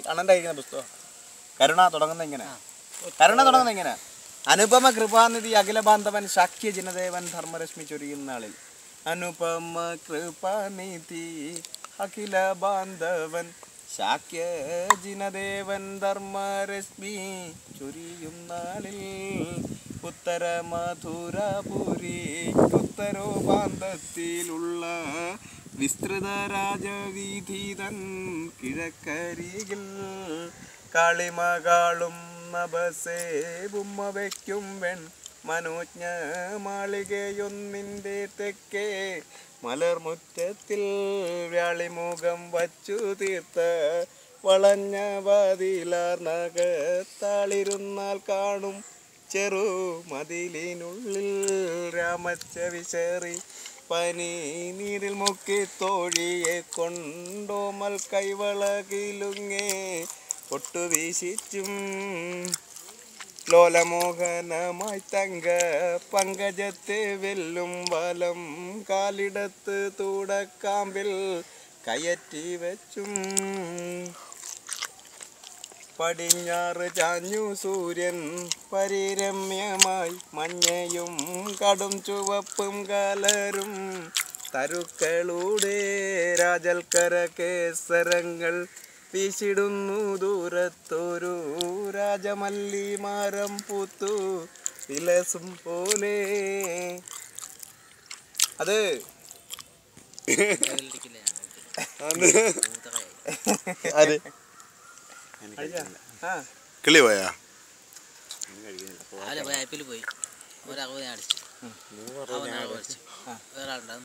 അണ്ണൻ്റെ കഴിക്കുന്ന പുസ്തകം കരുണ തുടങ്ങുന്ന ഇങ്ങനെ കരുണ തുടങ്ങുന്ന ഇങ്ങനെ അനുപമ കൃപാനിധി അഖില ബാന്ധവൻ ശാക്യ ജനദേവൻ ധർമ്മരശ്മി ചൊരിയുന്ന നാളിൽ അനുപമ കൃപാനിധി അഖില ബാന്ധവൻ ശാക്യ ജിനദേവൻ ധർമ്മരശ്മി ചൊരിയും നാളിൽ ഉത്തര മധുരപുരി ഉത്തരോപാന്തത്തിലുള്ള വിസ്തൃത രാജവീഥി തൻ കിഴക്കരികിൽ കാളിമകാളും നഭസേ ബുമ്മ വയ്ക്കും വെൺ മനോജ്ഞ മാളികയൊന്നിൻ്റെ തെക്കേ മലർമുറ്റത്തിൽ വ്യാളിമുഖം വച്ചു തീർത്ത വളഞ്ഞ വാതിലാർനകത്താളിരുന്നാൽ കാണും ചെറു മതിലിനുള്ളിൽ രാമച്ച വിശേറി പനി നീരിൽ മുക്കി തോഴിയെ കൊണ്ടോമൽ കൈവളകിലുങ്ങേ ഒട്ടുവീശിച്ചും ലോലമോഹനമായി തങ്ക പങ്കജത്തെ വെല്ലും വലം കാലിടത്ത് തൂടക്കാമ്പിൽ കയറ്റി വെച്ചും പടിഞ്ഞാറ് ചാഞ്ഞു സൂര്യൻ പരിരമ്യമായി മഞ്ഞയും കടും ചുവപ്പും കലരും തരുക്കളുടെ രാജൽക്കര കേസരങ്ങൾ വീശിടുന്നു ദൂരത്തൊരു രാജമല്ലി മരം പൂത്തു വിലസും പോലെ അത് അത് ആര് ആ കിളി പോയാ രാവിലെ പോയി ഐ പി എൽ പോയി ഒരാൾ ഞാൻ അടിച്ചു അവൻ ആൾ അടിച്ചു വേറെ ആളുണ്ടാവും